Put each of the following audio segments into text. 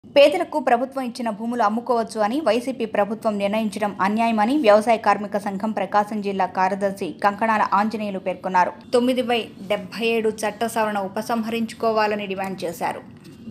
పేదలకు ప్రభుత్వం ఇచ్చిన భూములు అమ్ముకోవచ్చు అని వైసీపీ ప్రభుత్వం నిర్ణయించడం అన్యాయమని వ్యవసాయ కార్మిక సంఘం ప్రకాశం జిల్లా కార్యదర్శి కంకణాల ఆంజనేయులు పేర్కొన్నారు తొమ్మిది బై డెబ్బై ఏడు చట్ట సవరణ ఉపసంహరించుకోవాలని డిమాండ్ చేశారు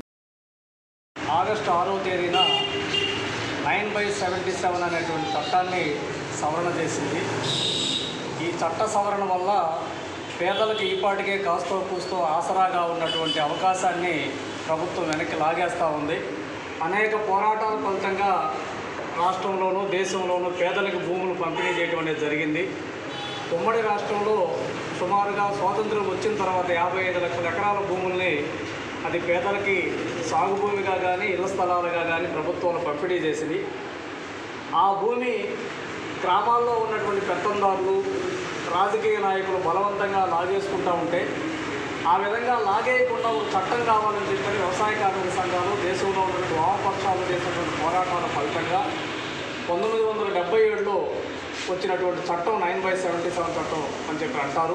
ఆగస్టు ఆరవ తేదీన నైన్ బై సెవెంటీ సెవెన్ అనేటువంటి చట్టాన్ని సవరణ చేసింది ఈ చట్ట సవరణ వల్ల పేదలకు ఈపాటికే కాస్తో కూస్తో ఆసరాగా ఉన్నటువంటి అవకాశాన్ని ప్రభుత్వం వెనక్కి లాగేస్తూ ఉంది అనేక పోరాటాల ఫలితంగా రాష్ట్రంలోనూ దేశంలోనూ పేదలకు భూములు పంపిణీ చేయడం అనేది జరిగింది ఉమ్మడి రాష్ట్రంలో సుమారుగా స్వాతంత్రం వచ్చిన తర్వాత యాభై ఐదు లక్షల ఎకరాల భూముల్ని అది పేదలకి సాగు భూమిగా కానీ ఇళ్ల స్థలాలుగా కానీ ప్రభుత్వం పంపిణీ చేసింది ఆ భూమి గ్రామాల్లో ఉన్నటువంటి పెత్తందారులు రాజకీయ నాయకులు బలవంతంగా లాగేసుకుంటూ ఉంటే ఆ విధంగా లాగేయకుండా ఒక చట్టం కావాలని చెప్పని వ్యవసాయ కార్మిక సంఘాలు దేశంలో ఉన్నటువంటి వామపక్షాలు చేసినటువంటి పోరాటాల ఫలితంగా పంతొమ్మిది వందల డెబ్బై ఏడులో వచ్చినటువంటి చట్టం నైన్ బై సెవెంటీ సెవెన్ చట్టం అని చెప్పి అంటారు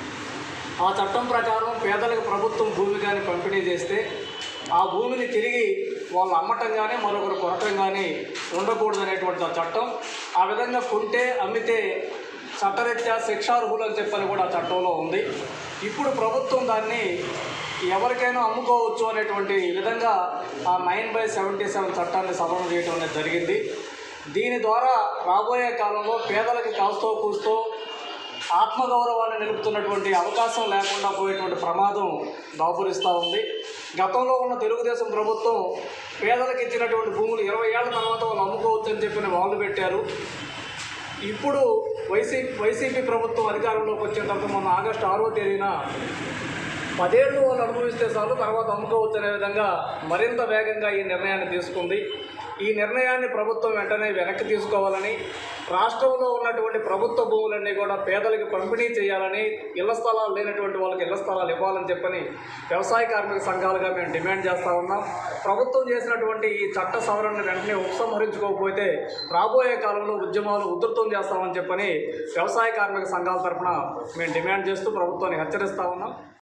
ఆ చట్టం ప్రకారం పేదలకు ప్రభుత్వం భూమి కానీ పంపిణీ చేస్తే ఆ భూమిని తిరిగి వాళ్ళు అమ్మటం కానీ మరొకరు కొనటం కానీ ఉండకూడదు అనేటువంటి ఆ చట్టం ఆ విధంగా కొంటే అమ్మితే చట్టరీత్యా శిక్షార్హులు అని చెప్పని కూడా ఆ చట్టంలో ఉంది ఇప్పుడు ప్రభుత్వం దాన్ని ఎవరికైనా అమ్ముకోవచ్చు అనేటువంటి విధంగా ఆ నైన్ బై సెవెంటీ సెవెన్ చట్టాన్ని సవరణ చేయడం అనేది జరిగింది దీని ద్వారా రాబోయే కాలంలో పేదలకి కాస్తో కూస్తో ఆత్మగౌరవాన్ని నిలుపుతున్నటువంటి అవకాశం లేకుండా పోయేటువంటి ప్రమాదం దాపురిస్తూ ఉంది గతంలో ఉన్న తెలుగుదేశం ప్రభుత్వం పేదలకు ఇచ్చినటువంటి భూములు ఇరవై ఏళ్ల తర్వాత వాళ్ళు అమ్ముకోవచ్చు అని చెప్పిన వాళ్ళు పెట్టారు ఇప్పుడు వైసీపీ వైసీపీ ప్రభుత్వం అధికారంలోకి వచ్చిన తర్వాత మొన్న ఆగస్టు ఆరో తేదీన పదేళ్ళు వాళ్ళు అనుభవిస్తే చాలు తర్వాత అమ్ముకోవచ్చు అనే విధంగా మరింత వేగంగా ఈ నిర్ణయాన్ని తీసుకుంది ఈ నిర్ణయాన్ని ప్రభుత్వం వెంటనే వెనక్కి తీసుకోవాలని రాష్ట్రంలో ఉన్నటువంటి ప్రభుత్వ భూములన్నీ కూడా పేదలకు పంపిణీ చేయాలని ఇళ్ల స్థలాలు లేనటువంటి వాళ్ళకి ఇళ్ల స్థలాలు ఇవ్వాలని చెప్పని వ్యవసాయ కార్మిక సంఘాలుగా మేము డిమాండ్ చేస్తూ ఉన్నాం ప్రభుత్వం చేసినటువంటి ఈ చట్ట సవరణను వెంటనే ఉపసంహరించుకోకపోతే రాబోయే కాలంలో ఉద్యమాలు ఉధృతం చేస్తామని చెప్పని వ్యవసాయ కార్మిక సంఘాల తరఫున మేము డిమాండ్ చేస్తూ ప్రభుత్వాన్ని హెచ్చరిస్తా ఉన్నాం